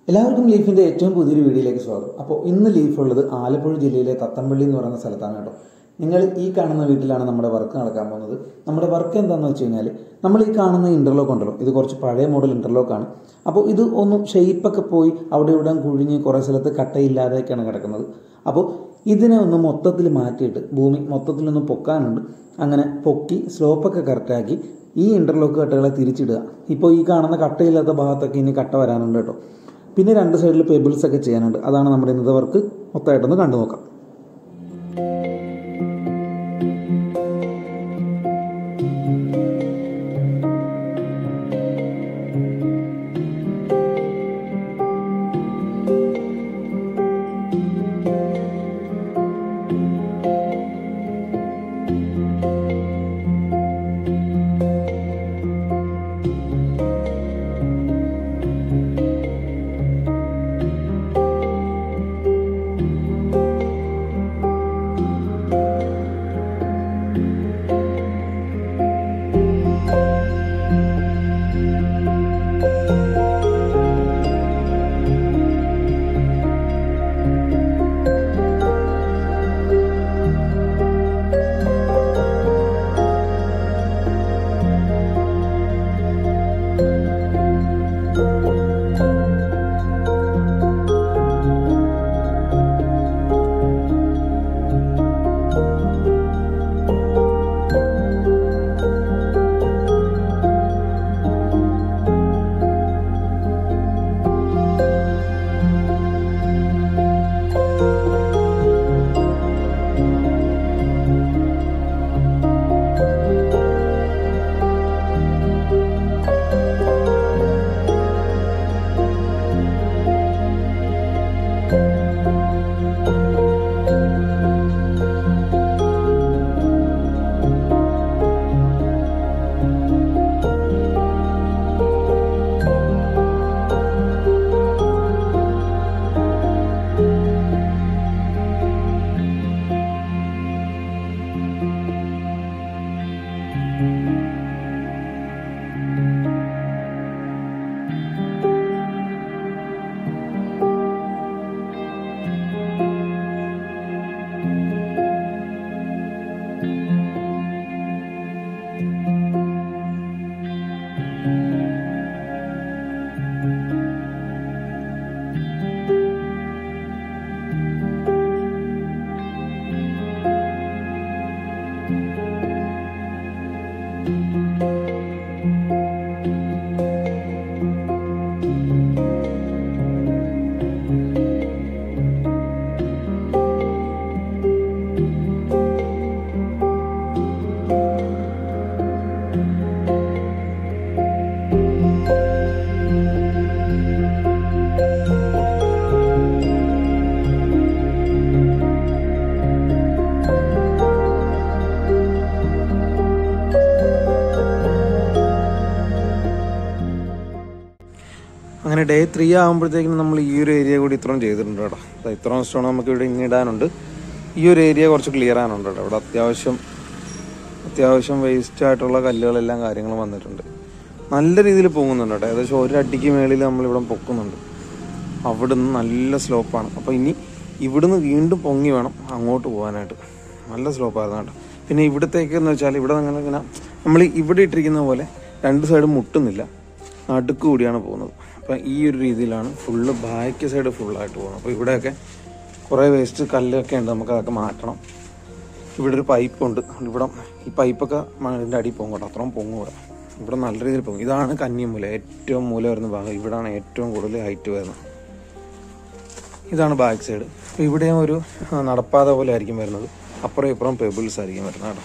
എല്ലാവർക്കും ലീഫിന്റെ ഏറ്റവും പുതിയൊരു വീഡിയോയിലേക്ക് സ്വാഗതം അപ്പോൾ ഇന്ന് ലീഫ് ഉള്ളത് ആലപ്പുഴ ജില്ലയിലെ തത്തമ്പള്ളി എന്ന് പറയുന്ന സ്ഥലത്താണ് കേട്ടോ നിങ്ങൾ ഈ കാണുന്ന വീട്ടിലാണ് നമ്മുടെ വർക്ക് നടക്കാൻ പോകുന്നത് നമ്മുടെ വർക്ക് എന്താണെന്ന് വെച്ച് കഴിഞ്ഞാൽ നമ്മൾ ഈ കാണുന്ന ഇന്റർലോക്ക് ഉണ്ടല്ലോ ഇത് കുറച്ച് പഴയ മോഡൽ ഇന്റർലോക്കാണ് അപ്പോൾ ഇത് ഒന്ന് ഷെയ്പ്പൊക്കെ പോയി അവിടെ ഇവിടെ കുഴിഞ്ഞ് കുറേ സ്ഥലത്ത് കട്ടയില്ലാതെയൊക്കെയാണ് കിടക്കുന്നത് അപ്പോൾ ഇതിനെ ഒന്ന് മൊത്തത്തിൽ മാറ്റിയിട്ട് ഭൂമി മൊത്തത്തിലൊന്ന് പൊക്കാനുണ്ട് അങ്ങനെ പൊക്കി സ്ലോപ്പൊക്കെ കറക്റ്റാക്കി ഈ ഇന്റർലോക്ക് കട്ടകളെ തിരിച്ചിടുക ഇപ്പോൾ ഈ കാണുന്ന കട്ടയില്ലാത്ത ഭാഗത്തൊക്കെ ഇനി കട്ട വരാനുണ്ട് കേട്ടോ പിന്നെ രണ്ട് സൈഡിൽ പെബിൾസ് ഒക്കെ ചെയ്യാനുണ്ട് അതാണ് നമ്മുടെ ഇന്നത്തെ വർക്ക് മൊത്തമായിട്ടൊന്ന് കണ്ടു നോക്കാം അങ്ങനെ ഡേ ത്രീ ആകുമ്പോഴത്തേക്കും നമ്മൾ ഈ ഒരു ഏരിയ കൂടി ഇത്രയും ചെയ്തിട്ടുണ്ട് കേട്ടോ ദാ ഇത്രയും സ്റ്റോൺ നമുക്ക് ഇവിടെ ഇനി ഇടാനുണ്ട് ഈ ഒരു ഏരിയ കുറച്ച് ക്ലിയർ ആണുണ്ട് കേട്ടോ ഇവിടെ അത്യാവശ്യം അത്യാവശ്യം വേസ്റ്റ് ആയിട്ടുള്ള കല്ലുകളെല്ലാം കാര്യങ്ങളും വന്നിട്ടുണ്ട് നല്ല രീതിയിൽ പൊങ്ങുന്നുണ്ട് കേട്ടോ ഏകദേശം ഒരു അടിക്ക് മേളിൽ നമ്മളിവിടെ പൊക്കുന്നുണ്ട് അവിടുന്ന് നല്ല സ്ലോപ്പാണ് അപ്പോൾ ഇനി ഇവിടുന്ന് വീണ്ടും പൊങ്ങി വേണം അങ്ങോട്ട് പോകാനായിട്ട് നല്ല സ്ലോപ്പായിരുന്നു കേട്ടോ പിന്നെ ഇവിടത്തേക്ക് എന്ന് വെച്ചാൽ ഇവിടെ അങ്ങനെ ഇങ്ങനെ നമ്മൾ ഇവിടെ ഇട്ടിരിക്കുന്ന പോലെ രണ്ട് സൈഡും മുട്ടുന്നില്ല നടുക്ക് കൂടിയാണ് പോകുന്നത് അപ്പം ഈ ഒരു രീതിയിലാണ് ഫുള്ള് ബാക്ക് സൈഡ് ഫുള്ളായിട്ട് പോകുന്നത് അപ്പോൾ ഇവിടെയൊക്കെ കുറേ വേസ്റ്റ് കല്ലൊക്കെ ഉണ്ട് നമുക്ക് അതൊക്കെ മാറ്റണം ഇവിടെ ഒരു പൈപ്പുണ്ട് ഇവിടെ ഈ പൈപ്പൊക്കെ മണ്ണിൻ്റെ അടിയിൽ പോകും കേട്ടോ അത്രയും പൊങ്ങും ഇവിടെ ഇവിടെ നല്ല രീതിയിൽ പോകും ഇതാണ് കന്നിമൂല ഏറ്റവും മൂല വരുന്ന ഭാഗം ഇവിടാണ് ഏറ്റവും കൂടുതൽ ഹൈറ്റ് വരുന്നത് ഇതാണ് ബാക്ക് സൈഡ് അപ്പോൾ ഇവിടെയും ഒരു ആ, നടപ്പാത പോലെ ആയിരിക്കും വരുന്നത് അപ്പുറം ഇപ്പുറം പെബിൾസ് ആയിരിക്കും വരുന്നത് കേട്ടോ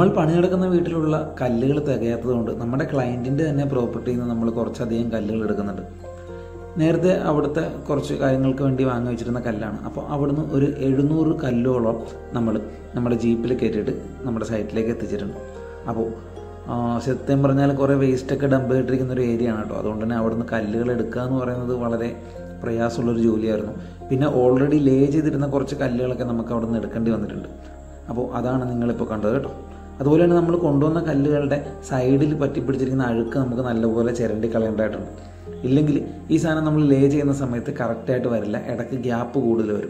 നമ്മൾ പണിയെടുക്കുന്ന വീട്ടിലുള്ള കല്ലുകൾ തികയാത്തത് കൊണ്ട് നമ്മുടെ ക്ലയൻറ്റിൻ്റെ തന്നെ പ്രോപ്പർട്ടിയിൽ നിന്ന് നമ്മൾ കുറച്ചധികം കല്ലുകൾ എടുക്കുന്നുണ്ട് നേരത്തെ അവിടുത്തെ കുറച്ച് കാര്യങ്ങൾക്ക് വേണ്ടി വാങ്ങി വെച്ചിരുന്ന കല്ലാണ് അപ്പോൾ അവിടുന്ന് ഒരു എഴുന്നൂറ് കല്ലോളം നമ്മൾ നമ്മുടെ ജീപ്പിൽ കയറ്റിയിട്ട് നമ്മുടെ സൈറ്റിലേക്ക് എത്തിച്ചിട്ടുണ്ട് അപ്പോൾ ആ, സത്യം പറഞ്ഞാൽ കുറേ വേസ്റ്റൊക്കെ ഡംപ് ചെയ്തിരിക്കുന്ന ഒരു ഏരിയ ആണ് കേട്ടോ അതുകൊണ്ട് തന്നെ അവിടുന്ന് കല്ലുകൾ എടുക്കുക എന്ന് പറയുന്നത് വളരെ പ്രയാസമുള്ളൊരു ജോലിയായിരുന്നു പിന്നെ ഓൾറെഡി ലേ ചെയ്തിരുന്ന കുറച്ച് കല്ലുകളൊക്കെ നമുക്ക് അവിടെ നിന്ന് എടുക്കേണ്ടി വന്നിട്ടുണ്ട് അപ്പോൾ അതാണ് നിങ്ങളിപ്പോൾ കണ്ടത് കേട്ടോ അതുപോലെ തന്നെ നമ്മൾ കൊണ്ടുവന്ന കല്ലുകളുടെ സൈഡിൽ പറ്റിപ്പിടിച്ചിരിക്കുന്ന അഴുക്ക് നമുക്ക് നല്ലപോലെ ചിരണ്ടി കളയേണ്ടതായിട്ടുണ്ട് ഇല്ലെങ്കിൽ ഈ സാധനം നമ്മൾ ലേ ചെയ്യുന്ന സമയത്ത് കറക്റ്റായിട്ട് വരില്ല ഇടയ്ക്ക് ഗ്യാപ്പ് കൂടുതൽ വരും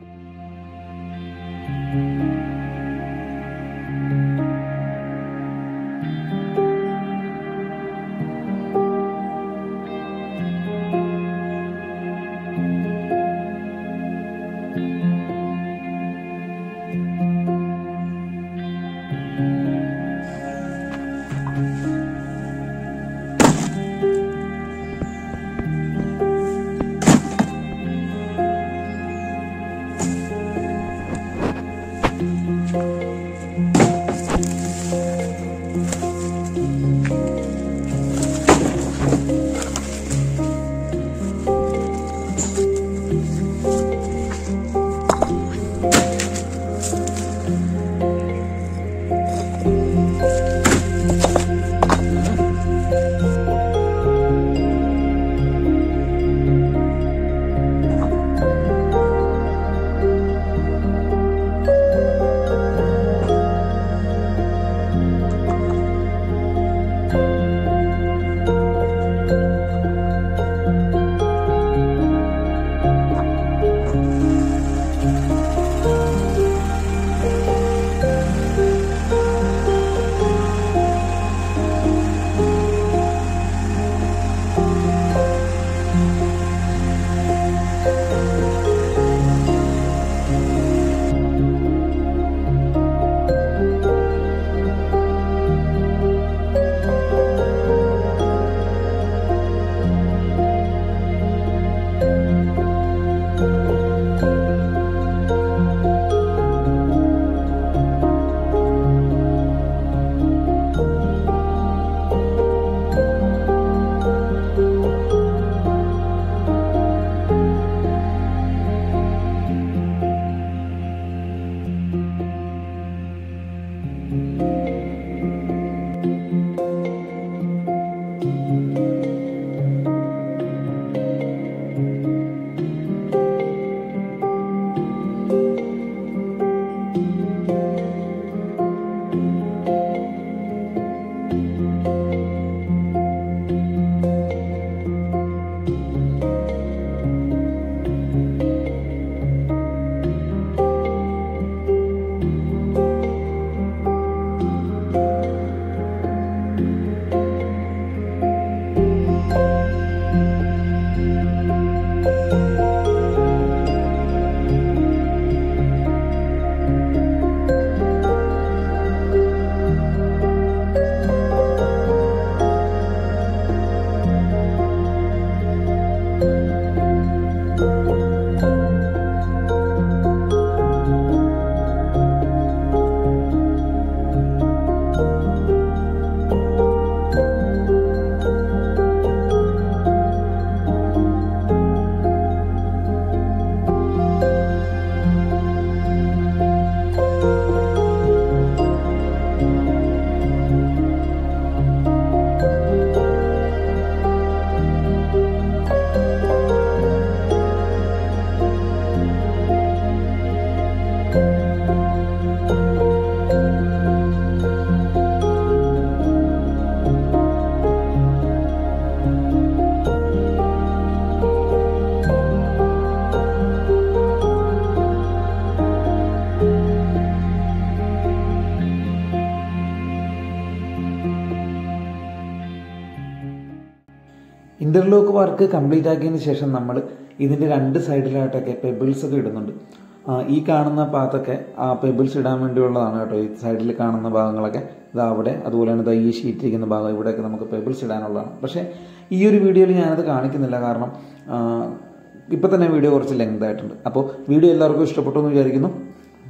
ഇന്റർലോക്ക് വർക്ക് കംപ്ലീറ്റ് ആക്കിയതിന് ശേഷം നമ്മൾ ഇതിന്റെ രണ്ട് സൈഡിലായിട്ടൊക്കെ പെബിൾസ് ഒക്കെ ഇടുന്നുണ്ട് ആ, ഈ കാണുന്ന ഭാഗത്തൊക്കെ ആ പെബിൾസ് ഇടാൻ വേണ്ടിയുള്ളതാണ് കേട്ടോ ഈ സൈഡിൽ കാണുന്ന ഭാഗങ്ങളൊക്കെ ഇതാ അവിടെ അതുപോലെ തന്നെ ഇതാ ഈ ഷീറ്റ് ഇരിക്കുന്ന ഭാഗം ഇവിടെയൊക്കെ നമുക്ക് പെബിൾസ് ഇടാനുള്ളതാണ് പക്ഷേ ഈ ഒരു വീഡിയോയിൽ ഞാനത് കാണിക്കുന്നില്ല കാരണം ആ, ഇപ്പം തന്നെ വീഡിയോ കുറച്ച് ലെങ്ത് ആയിട്ടുണ്ട് അപ്പോൾ വീഡിയോ എല്ലാവർക്കും ഇഷ്ടപ്പെട്ടു എന്ന് വിചാരിക്കുന്നു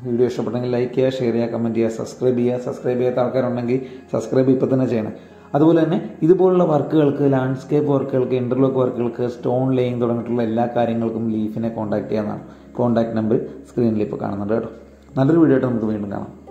വീഡിയോ ഇഷ്ടപ്പെട്ടെങ്കിൽ ലൈക്ക് ചെയ്യുക ഷെയർ ചെയ്യുക കമൻറ്റ് ചെയ്യുക സബ്സ്ക്രൈബ് ചെയ്യുക സബ്സ്ക്രൈബ് ചെയ്യാത്ത ആൾക്കാരുണ്ടെങ്കിൽ സബ്സ്ക്രൈബ് ഇപ്പോൾ തന്നെ ചെയ്യണം അതുപോലെ തന്നെ ഇതുപോലുള്ള വർക്കുകൾക്ക് ലാൻഡ്സ്കേപ്പ് വർക്കുകൾക്ക് ഇന്റർലോക്ക് വർക്കുകൾക്ക് സ്റ്റോൺ ലേയിങ് തുടങ്ങിയിട്ടുള്ള എല്ലാ കാര്യങ്ങൾക്കും ലീഫിനെ കോൺടാക്ട് ചെയ്യാവുന്നതാണ് കോൺടാക്ട് നമ്പർ സ്ക്രീനിൽ ഇപ്പോൾ കാണുന്നുണ്ട് കേട്ടോ നല്ലൊരു വീഡിയോ ആയിട്ട് നമുക്ക് വീണ്ടും കാണാം